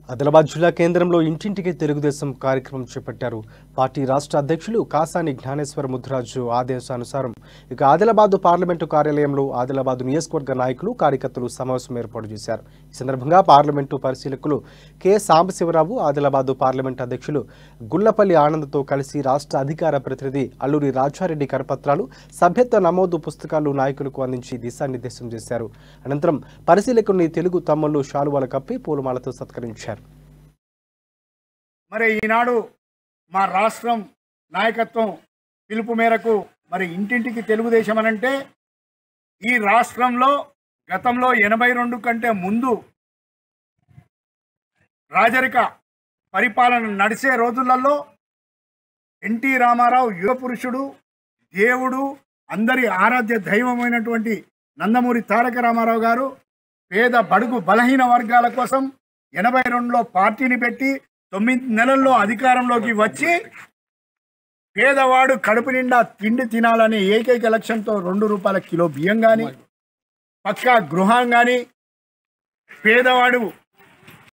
ఆదిలాబాద్ జిల్లా కేంద్రంలో ఇంటింటికి తెలుగుదేశం కార్యక్రమం చేపట్టారు పార్టీ రాష్ట్ర అధ్యక్షులు కాసాని జ్ఞానేశ్వర ముద్రాజు ఆదేశానుసారం ఇక ఆదిలాబాద్ పార్లమెంటు కార్యాలయంలో ఆదిలాబాద్ నియోజకవర్గ నాయకులు కార్యకర్తలు సమావేశం ఏర్పాటు చేశారు ఈ సందర్భంగా పార్లమెంటు పరిశీలకులు కె సాంబశివరావు ఆదిలాబాద్ పార్లమెంటు అధ్యక్షులు గుల్లపల్లి ఆనంద్తో కలిసి రాష్ట్ర అధికార ప్రతినిధి అల్లూరి రాజారెడ్డి కరపత్రాలు సభ్యత్వ నమోదు పుస్తకాలు నాయకులకు అందించి దిశానిర్దేశం చేశారు అనంతరం పరిశీలకుల్ని తెలుగు తమ్ముళ్లు శాలువాల కప్పి పూలమాలతో సత్కరించారు మరి ఈనాడు మా రాష్ట్రం నాయకత్వం పిలుపు మేరకు మరి ఇంటింటికి తెలుగుదేశం అనంటే ఈ రాష్ట్రంలో గతంలో ఎనభై రెండు కంటే ముందు రాజరిక పరిపాలన నడిచే రోజులలో ఎన్టీ రామారావు యుగ పురుషుడు దేవుడు అందరి ఆరాధ్య దైవమైనటువంటి నందమూరి తారక రామారావు గారు పేద బడుగు బలహీన వర్గాల కోసం ఎనభై రెండులో పార్టీని పెట్టి తొమ్మిది నెలల్లో అధికారంలోకి వచ్చి పేదవాడు కడుపు నిండా తిండి తినాలనే ఏకైక లక్ష్యంతో రెండు రూపాయల కిలో బియ్యం కానీ పక్కా గృహం కానీ పేదవాడు